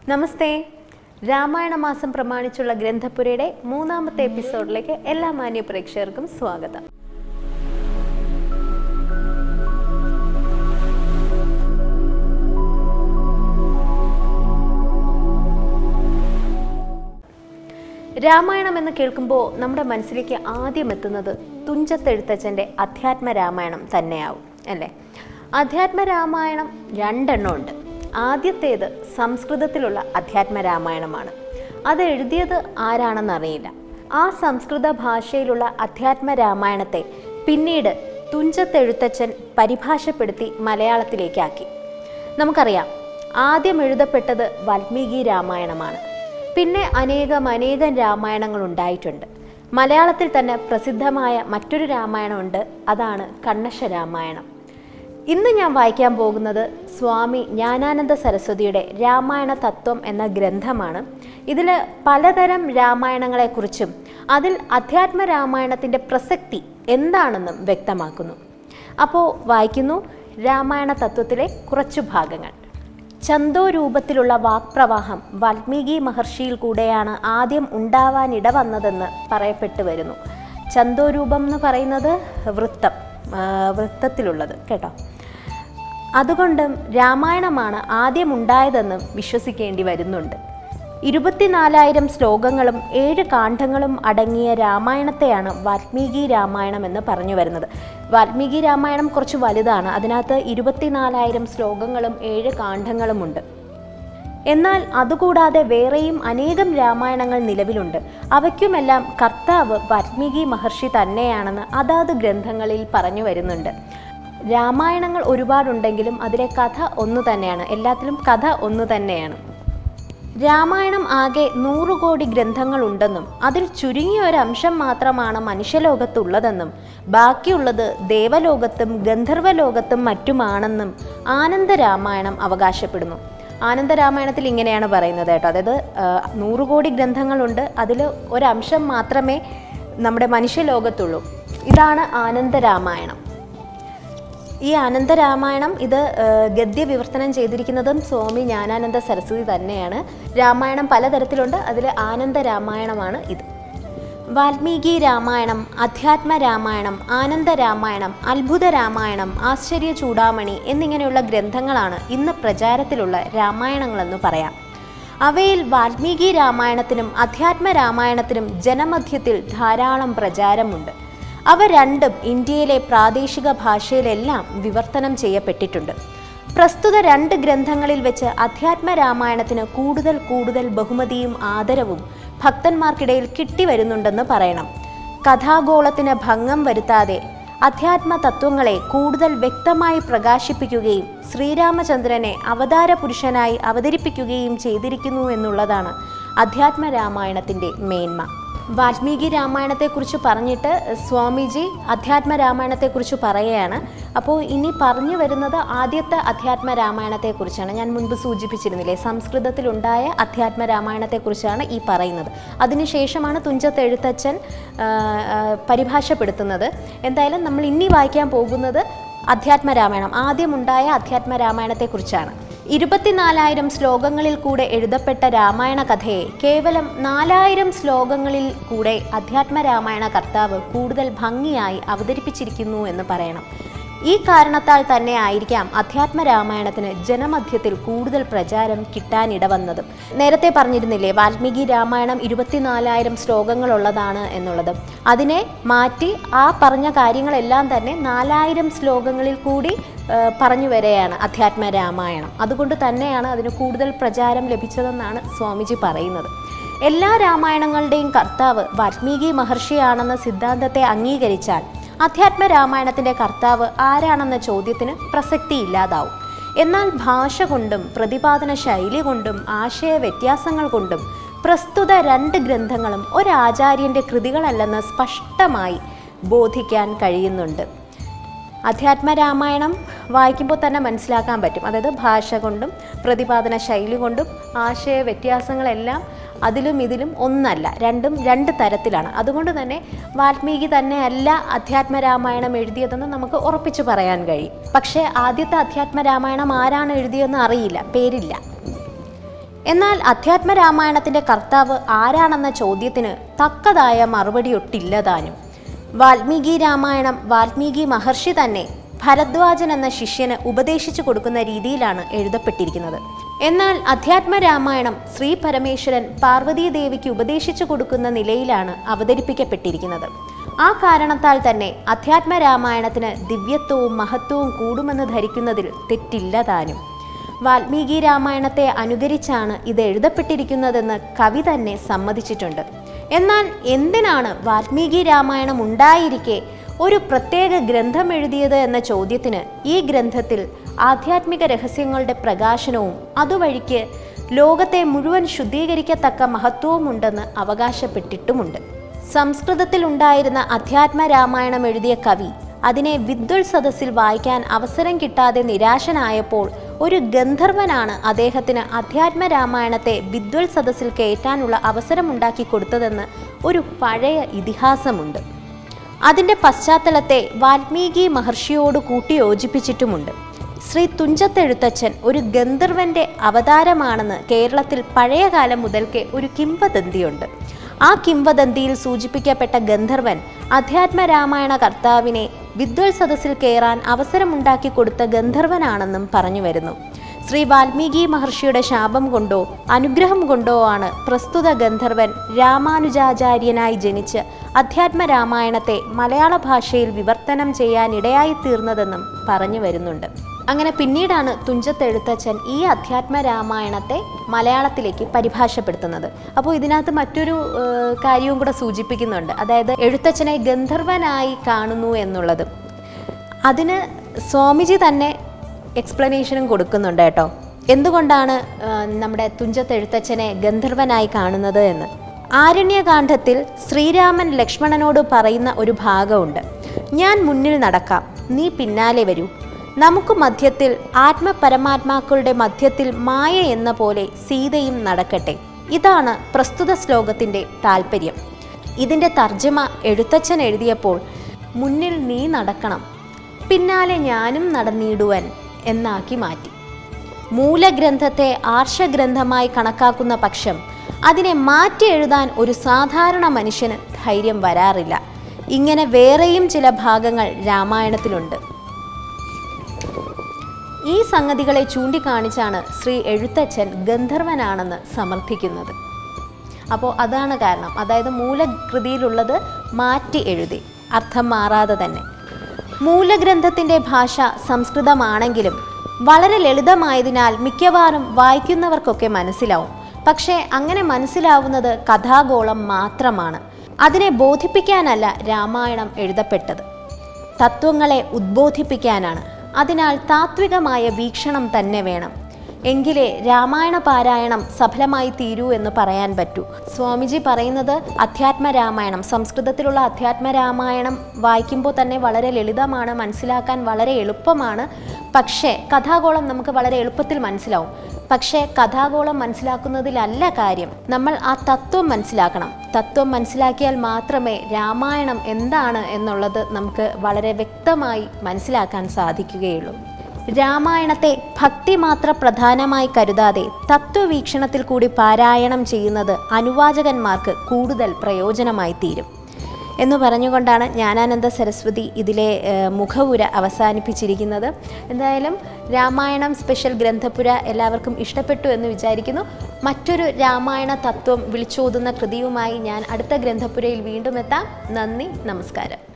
നമസ്തേ രാമായണ മാസം പ്രമാണിച്ചുള്ള ഗ്രന്ഥപുരയുടെ മൂന്നാമത്തെ എപ്പിസോഡിലേക്ക് എല്ലാ മാന്യ പ്രേക്ഷകർക്കും സ്വാഗതം രാമായണം എന്ന് കേൾക്കുമ്പോൾ നമ്മുടെ മനസ്സിലേക്ക് ആദ്യം എത്തുന്നത് തുഞ്ചത്തെഴുത്തച്ഛൻ്റെ അധ്യാത്മ രാമായണം തന്നെയാവും അല്ലേ അധ്യാത്മ രാമായണം രണ്ടെണ്ണം ഉണ്ട് ആദ്യത്തേത് സംസ്കൃതത്തിലുള്ള അധ്യാത്മ രാമായണമാണ് അത് എഴുതിയത് ആരാണെന്നറിയില്ല ആ സംസ്കൃത ഭാഷയിലുള്ള അധ്യാത്മ രാമായണത്തെ പിന്നീട് തുഞ്ചത്തെഴുത്തച്ഛൻ പരിഭാഷപ്പെടുത്തി മലയാളത്തിലേക്കാക്കി നമുക്കറിയാം ആദ്യം എഴുതപ്പെട്ടത് വാൽമീകി രാമായണമാണ് പിന്നെ അനേകം അനേകം രാമായണങ്ങൾ ഉണ്ടായിട്ടുണ്ട് മലയാളത്തിൽ തന്നെ പ്രസിദ്ധമായ മറ്റൊരു രാമായണമുണ്ട് അതാണ് കണ്ണശ രാമായണം ഇന്ന് ഞാൻ വായിക്കാൻ പോകുന്നത് സ്വാമി ജ്ഞാനാനന്ദ സരസ്വതിയുടെ രാമായണ തത്വം എന്ന ഗ്രന്ഥമാണ് ഇതിൽ പലതരം രാമായണങ്ങളെക്കുറിച്ചും അതിൽ അധ്യാത്മ രാമായണത്തിൻ്റെ പ്രസക്തി എന്താണെന്നും വ്യക്തമാക്കുന്നു അപ്പോൾ വായിക്കുന്നു രാമായണ തത്വത്തിലെ കുറച്ചു ഭാഗങ്ങൾ ചന്തോ രൂപത്തിലുള്ള വാക്പ്രവാഹം വാൽമീകി മഹർഷിയിൽ കൂടെയാണ് ആദ്യം ഉണ്ടാവാനിട വന്നതെന്ന് പറയപ്പെട്ടു വരുന്നു ചന്തോ രൂപം എന്ന് പറയുന്നത് വൃത്തം ആ, വൃത്തത്തിലുള്ളത് കേട്ടോ അതുകൊണ്ടും രാമായണമാണ് ആദ്യം ഉണ്ടായതെന്നും വിശ്വസിക്കേണ്ടി വരുന്നുണ്ട് ഇരുപത്തിനാലായിരം ശ്ലോകങ്ങളും ഏഴ് കാണ്ഡങ്ങളും അടങ്ങിയ രാമായണത്തെയാണ് വാൽമീകി രാമായണം എന്ന് പറഞ്ഞു വരുന്നത് വാൽമീകി രാമായണം കുറച്ച് വലുതാണ് അതിനകത്ത് ഇരുപത്തിനാലായിരം ശ്ലോകങ്ങളും ഏഴ് കാണ്ഡങ്ങളുമുണ്ട് എന്നാൽ അതുകൂടാതെ വേറെയും അനേകം രാമായണങ്ങൾ നിലവിലുണ്ട് അവയ്ക്കുമെല്ലാം കർത്താവ് വാൽമീകി മഹർഷി തന്നെയാണെന്ന് അതാത് ഗ്രന്ഥങ്ങളിൽ പറഞ്ഞു വരുന്നുണ്ട് രാമായണങ്ങൾ ഒരുപാടുണ്ടെങ്കിലും അതിലെ കഥ ഒന്നു തന്നെയാണ് എല്ലാത്തിലും കഥ ഒന്നു തന്നെയാണ് രാമായണം ആകെ നൂറ് കോടി ഗ്രന്ഥങ്ങളുണ്ടെന്നും അതിൽ ചുരുങ്ങിയ ഒരു അംശം മാത്രമാണ് മനുഷ്യലോകത്തുള്ളതെന്നും ബാക്കിയുള്ളത് ദേവലോകത്തും ഗന്ധർവലോകത്തും മറ്റുമാണെന്നും ആനന്ദ രാമായണം അവകാശപ്പെടുന്നു ആനന്ദ രാമായണത്തിൽ ഇങ്ങനെയാണ് പറയുന്നത് കേട്ടോ അതായത് ആ, നൂറ് കോടി ഗ്രന്ഥങ്ങളുണ്ട് അതിൽ ഒരംശം മാത്രമേ നമ്മുടെ മനുഷ്യലോകത്തുള്ളൂ ഇതാണ് ആനന്ദ രാമായണം ഈ ആനന്ദ രാമായണം ഇത് ആ, ഗദ്യ വിവർത്തനം ചെയ്തിരിക്കുന്നതും സ്വാമി ജ്ഞാനാനന്ദ സരസ്വതി തന്നെയാണ് രാമായണം പലതരത്തിലുണ്ട് അതിൽ ആനന്ദ രാമായണമാണ് ഇത് വാൽമീകി രാമായണം അധ്യാത്മ രാമായണം ആനന്ദ രാമായണം അത്ഭുത രാമായണം ആശ്ചര്യ ചൂടാമണി എന്നിങ്ങനെയുള്ള ഗ്രന്ഥങ്ങളാണ് ഇന്ന് പ്രചാരത്തിലുള്ള രാമായണങ്ങളെന്ന് പറയാം അവയിൽ വാൽമീകി രാമായണത്തിനും അധ്യാത്മ രാമായണത്തിനും ജനമധ്യത്തിൽ ധാരാളം പ്രചാരമുണ്ട് അവ രണ്ടും ഇന്ത്യയിലെ പ്രാദേശിക ഭാഷയിലെല്ലാം വിവർത്തനം ചെയ്യപ്പെട്ടിട്ടുണ്ട് പ്രസ്തുത രണ്ട് ഗ്രന്ഥങ്ങളിൽ വെച്ച് അധ്യാത്മ രാമായണത്തിന് കൂടുതൽ കൂടുതൽ ബഹുമതിയും ആദരവും ഭക്തന്മാർക്കിടയിൽ കിട്ടിവരുന്നുണ്ടെന്ന് പറയണം കഥാഗോളത്തിന് ഭംഗം വരുത്താതെ അധ്യാത്മ തത്വങ്ങളെ കൂടുതൽ വ്യക്തമായി പ്രകാശിപ്പിക്കുകയും ശ്രീരാമചന്ദ്രനെ അവതാര പുരുഷനായി അവതരിപ്പിക്കുകയും ചെയ്തിരിക്കുന്നു എന്നുള്ളതാണ് അധ്യാത്മ രാമായണത്തിൻ്റെ മേന്മ വാൽമീകി രാമായണത്തെക്കുറിച്ച് പറഞ്ഞിട്ട് സ്വാമിജി അധ്യാത്മ രാമായണത്തെക്കുറിച്ച് പറയുകയാണ് അപ്പോൾ ഇനി പറഞ്ഞു വരുന്നത് ആദ്യത്തെ അധ്യാത്മ രാമായണത്തെക്കുറിച്ചാണ് ഞാൻ മുൻപ് സൂചിപ്പിച്ചിരുന്നില്ലേ സംസ്കൃതത്തിലുണ്ടായ അധ്യാത്മ രാമായണത്തെക്കുറിച്ചാണ് ഈ പറയുന്നത് അതിനുശേഷമാണ് തുഞ്ചത്ത് എഴുത്തച്ഛൻ ആ, ആ, പരിഭാഷപ്പെടുത്തുന്നത് എന്തായാലും നമ്മൾ ഇനി വായിക്കാൻ പോകുന്നത് അധ്യാത്മ രാമായണം ആദ്യമുണ്ടായ അധ്യാത്മ രാമായണത്തെക്കുറിച്ചാണ് ഇരുപത്തിനാലായിരം ശ്ലോകങ്ങളിൽ കൂടെ എഴുതപ്പെട്ട രാമായണ കഥയെ കേവലം നാലായിരം ശ്ലോകങ്ങളിൽ കൂടെ അധ്യാത്മ രാമായണ കർത്താവ് കൂടുതൽ ഭംഗിയായി അവതരിപ്പിച്ചിരിക്കുന്നു എന്ന് പറയണം ഈ കാരണത്താൽ തന്നെ ആയിരിക്കാം അധ്യാത്മ രാമായണത്തിന് ജനമധ്യത്തിൽ കൂടുതൽ പ്രചാരം കിട്ടാനിടവന്നതും നേരത്തെ പറഞ്ഞിരുന്നില്ലേ വാൽമീകി രാമായണം ഇരുപത്തിനാലായിരം ശ്ലോകങ്ങളുള്ളതാണ് എന്നുള്ളത് അതിനെ മാറ്റി ആ പറഞ്ഞ കാര്യങ്ങളെല്ലാം തന്നെ നാലായിരം ശ്ലോകങ്ങളിൽ കൂടി ആ, പറഞ്ഞു വരെയാണ് അധ്യാത്മ രാമായണം അതുകൊണ്ട് തന്നെയാണ് അതിന് കൂടുതൽ പ്രചാരം ലഭിച്ചതെന്നാണ് സ്വാമിജി പറയുന്നത് എല്ലാ രാമായണങ്ങളുടെയും കർത്താവ് വാൽമീകി മഹർഷിയാണെന്ന സിദ്ധാന്തത്തെ അംഗീകരിച്ചാൽ അധ്യാത്മ രാമായണത്തിൻ്റെ കർത്താവ് ആരാണെന്ന ചോദ്യത്തിന് പ്രസക്തിയില്ലാതാവും എന്നാൽ ഭാഷ കൊണ്ടും പ്രതിപാദന ശൈലി കൊണ്ടും ആശയ വ്യത്യാസങ്ങൾ കൊണ്ടും പ്രസ്തുത രണ്ട് ഗ്രന്ഥങ്ങളും ഒരാചാര്യൻ്റെ കൃതികളല്ലെന്ന് സ്പഷ്ടമായി ബോധിക്കാൻ കഴിയുന്നുണ്ട് അധ്യാത്മ രാമായണം വായിക്കുമ്പോൾ തന്നെ മനസ്സിലാക്കാൻ പറ്റും അതായത് ഭാഷ കൊണ്ടും പ്രതിപാദന ശൈലി കൊണ്ടും ആശയ വ്യത്യാസങ്ങളെല്ലാം അതിലും ഇതിലും ഒന്നല്ല രണ്ടും രണ്ട് തരത്തിലാണ് അതുകൊണ്ട് തന്നെ വാൽമീകി തന്നെയല്ല അധ്യാത്മ രാമായണം എഴുതിയതെന്ന് നമുക്ക് ഉറപ്പിച്ചു പറയാൻ കഴിയും പക്ഷേ ആദ്യത്തെ അധ്യാത്മ രാമായണം ആരാണ് എഴുതിയതെന്ന് അറിയില്ല പേരില്ല എന്നാൽ അധ്യാത്മ രാമായണത്തിന്റെ കർത്താവ് ആരാണെന്ന ചോദ്യത്തിന് തക്കതായ മറുപടി ഒട്ടില്ല താനും വാൽമീകി രാമായണം വാൽമീകി മഹർഷി തന്നെ ഭരദ്വാജൻ എന്ന ശിഷ്യന് ഉപദേശിച്ചു കൊടുക്കുന്ന രീതിയിലാണ് എഴുതപ്പെട്ടിരിക്കുന്നത് എന്നാൽ അധ്യാത്മ രാമായണം ശ്രീ പരമേശ്വരൻ പാർവതീ ദേവിക്ക് ഉപദേശിച്ചു കൊടുക്കുന്ന നിലയിലാണ് അവതരിപ്പിക്കപ്പെട്ടിരിക്കുന്നത് ആ കാരണത്താൽ തന്നെ അധ്യാത്മ രാമായണത്തിന് ദിവ്യത്വവും മഹത്വവും കൂടുമെന്ന് ധരിക്കുന്നതിൽ തെറ്റില്ല താനും വാൽമീകി രാമായണത്തെ അനുകരിച്ചാണ് ഇത് എഴുതപ്പെട്ടിരിക്കുന്നതെന്ന് കവി തന്നെ സമ്മതിച്ചിട്ടുണ്ട് എന്നാൽ എന്തിനാണ് വാൽമീകി രാമായണം ഉണ്ടായിരിക്കെ ഒരു പ്രത്യേക ഗ്രന്ഥം എഴുതിയത് എന്ന ചോദ്യത്തിന് ഈ ഗ്രന്ഥത്തിൽ ആധ്യാത്മിക രഹസ്യങ്ങളുടെ പ്രകാശനവും അതുവഴിക്ക് ലോകത്തെ മുഴുവൻ ശുദ്ധീകരിക്കത്തക്ക മഹത്വവുമുണ്ടെന്ന് അവകാശപ്പെട്ടിട്ടുമുണ്ട് സംസ്കൃതത്തിൽ ഉണ്ടായിരുന്ന അധ്യാത്മ രാമായണം എഴുതിയ കവി അതിനെ വിദ്വൽ സദസ്സിൽ വായിക്കാൻ അവസരം കിട്ടാതെ നിരാശനായപ്പോൾ ഒരു ഗന്ധർവനാണ് അദ്ദേഹത്തിന് അധ്യാത്മ രാമായണത്തെ വിദ്വൽ സദസ്സിൽ കയറ്റാനുള്ള അവസരമുണ്ടാക്കി കൊടുത്തതെന്ന് ഒരു പഴയ ഇതിഹാസമുണ്ട് അതിൻ്റെ പശ്ചാത്തലത്തെ വാൽമീകി മഹർഷിയോട് കൂട്ടി യോജിപ്പിച്ചിട്ടുമുണ്ട് ശ്രീ തുഞ്ചത്തെഴുത്തച്ഛൻ ഒരു ഗന്ധർവന്റെ അവതാരമാണെന്ന് കേരളത്തിൽ പഴയ കാലം മുതൽക്കേ ഒരു കിംവദന്തിയുണ്ട് ആ കിംവദന്തിയിൽ സൂചിപ്പിക്കപ്പെട്ട ഗന്ധർവൻ അധ്യാത്മ രാമായണ കർത്താവിനെ വിദ്വൽ സദസ്സിൽ കയറാൻ അവസരമുണ്ടാക്കി കൊടുത്ത ഗന്ധർവനാണെന്നും പറഞ്ഞു വരുന്നു ശ്രീ വാൽമീകി മഹർഷിയുടെ ശാപം കൊണ്ടോ അനുഗ്രഹം കൊണ്ടോ ആണ് പ്രസ്തുത ഗന്ധർവൻ രാമാനുജാചാര്യനായി ജനിച്ച് അധ്യാത്മ രാമായണത്തെ മലയാള ഭാഷയിൽ വിവർത്തനം ചെയ്യാൻ ഇടയായി തീർന്നതെന്നും പറഞ്ഞു വരുന്നുണ്ട് അങ്ങനെ പിന്നീടാണ് തുഞ്ചത്തെഴുത്തച്ഛൻ ഈ അധ്യാത്മ രാമായണത്തെ മലയാളത്തിലേക്ക് പരിഭാഷപ്പെടുത്തുന്നത് അപ്പോൾ ഇതിനകത്ത് മറ്റൊരു ഏഹ്, കാര്യവും കൂടെ സൂചിപ്പിക്കുന്നുണ്ട് അതായത് എഴുത്തച്ഛനെ ഗന്ധർവനായി കാണുന്നു എന്നുള്ളത് അതിന് സ്വാമിജി തന്നെ എക്സ്പ്ലനേഷനും കൊടുക്കുന്നുണ്ട് കേട്ടോ എന്തുകൊണ്ടാണ് ആ, നമ്മുടെ തുഞ്ചത്തെഴുത്തച്ഛനെ ഗന്ധർവനായി കാണുന്നത് എന്ന് ആരണ്യകാന്ഡത്തിൽ ശ്രീരാമൻ ലക്ഷ്മണനോട് പറയുന്ന ഒരു ഭാഗമുണ്ട് ഞാൻ മുന്നിൽ നടക്കാം നീ പിന്നാലെ വരൂ നമുക്ക് മധ്യത്തിൽ ആത്മപരമാത്മാക്കളുടെ മധ്യത്തിൽ മായ എന്ന പോലെ സീതയും നടക്കട്ടെ ഇതാണ് പ്രസ്തുത ശ്ലോകത്തിൻ്റെ താല്പര്യം ഇതിൻ്റെ തർജ്ജമ എഴുത്തച്ഛൻ എഴുതിയപ്പോൾ മുന്നിൽ നീ നടക്കണം പിന്നാലെ ഞാനും നടന്നിടുവൻ എന്നാക്കി മാറ്റി മൂലഗ്രന്ഥത്തെ ആർഷഗ്രന്ഥമായി കണക്കാക്കുന്ന പക്ഷം അതിനെ മാറ്റി എഴുതാൻ ഒരു സാധാരണ മനുഷ്യന് ധൈര്യം വരാറില്ല ഇങ്ങനെ വേറെയും ചില ഭാഗങ്ങൾ രാമായണത്തിലുണ്ട് ഈ സംഗതികളെ ചൂണ്ടിക്കാണിച്ചാണ് ശ്രീ എഴുത്തച്ഛൻ ഗന്ധർവനാണെന്ന് സമർത്ഥിക്കുന്നത് അപ്പോൾ അതാണ് കാരണം അതായത് മൂലകൃതിയിലുള്ളത് മാറ്റി എഴുതി അർത്ഥം മാറാതെ തന്നെ മൂലഗ്രന്ഥത്തിൻ്റെ ഭാഷ സംസ്കൃതമാണെങ്കിലും വളരെ ലളിതമായതിനാൽ മിക്കവാറും വായിക്കുന്നവർക്കൊക്കെ മനസ്സിലാവും പക്ഷേ അങ്ങനെ മനസ്സിലാവുന്നത് കഥാഗോളം മാത്രമാണ് അതിനെ ബോധിപ്പിക്കാനല്ല രാമായണം എഴുതപ്പെട്ടത് തത്വങ്ങളെ ഉദ്ബോധിപ്പിക്കാനാണ് അതിനാൽ താത്വികമായ വീക്ഷണം തന്നെ വേണം എങ്കിലേ രാമായണ പാരായണം സഫലമായി തീരൂ എന്ന് പറയാൻ പറ്റൂ സ്വാമിജി പറയുന്നത് അധ്യാത്മ രാമായണം സംസ്കൃതത്തിലുള്ള അധ്യാത്മ രാമായണം വായിക്കുമ്പോൾ തന്നെ വളരെ ലളിതമാണ് മനസ്സിലാക്കാൻ വളരെ എളുപ്പമാണ് പക്ഷേ കഥാഗോളം നമുക്ക് വളരെ എളുപ്പത്തിൽ മനസ്സിലാവും പക്ഷേ കഥാഗോളം മനസ്സിലാക്കുന്നതിലല്ല കാര്യം നമ്മൾ ആ തത്വം മനസ്സിലാക്കണം തത്വം മനസ്സിലാക്കിയാൽ മാത്രമേ രാമായണം എന്താണ് എന്നുള്ളത് നമുക്ക് വളരെ വ്യക്തമായി മനസ്സിലാക്കാൻ സാധിക്കുകയുള്ളൂ രാമായണത്തെ ഭക്തി മാത്ര പ്രധാനമായി കരുതാതെ തത്വവീക്ഷണത്തിൽ കൂടി പാരായണം ചെയ്യുന്നത് അനുവാചകന്മാർക്ക് കൂടുതൽ പ്രയോജനമായി തീരും എന്ന് പറഞ്ഞുകൊണ്ടാണ് ജ്ഞാനാനന്ദ സരസ്വതി ഇതിലെ ഏഹ്, മുഖവുര അവസാനിപ്പിച്ചിരിക്കുന്നത് എന്തായാലും രാമായണം സ്പെഷ്യൽ ഗ്രന്ഥപുര എല്ലാവർക്കും ഇഷ്ടപ്പെട്ടു എന്ന് വിചാരിക്കുന്നു മറ്റൊരു രാമായണ തത്വം വിളിച്ചോതുന്ന കൃതിയുമായി ഞാൻ അടുത്ത ഗ്രന്ഥപുരയിൽ വീണ്ടും എത്താം നന്ദി നമസ്കാരം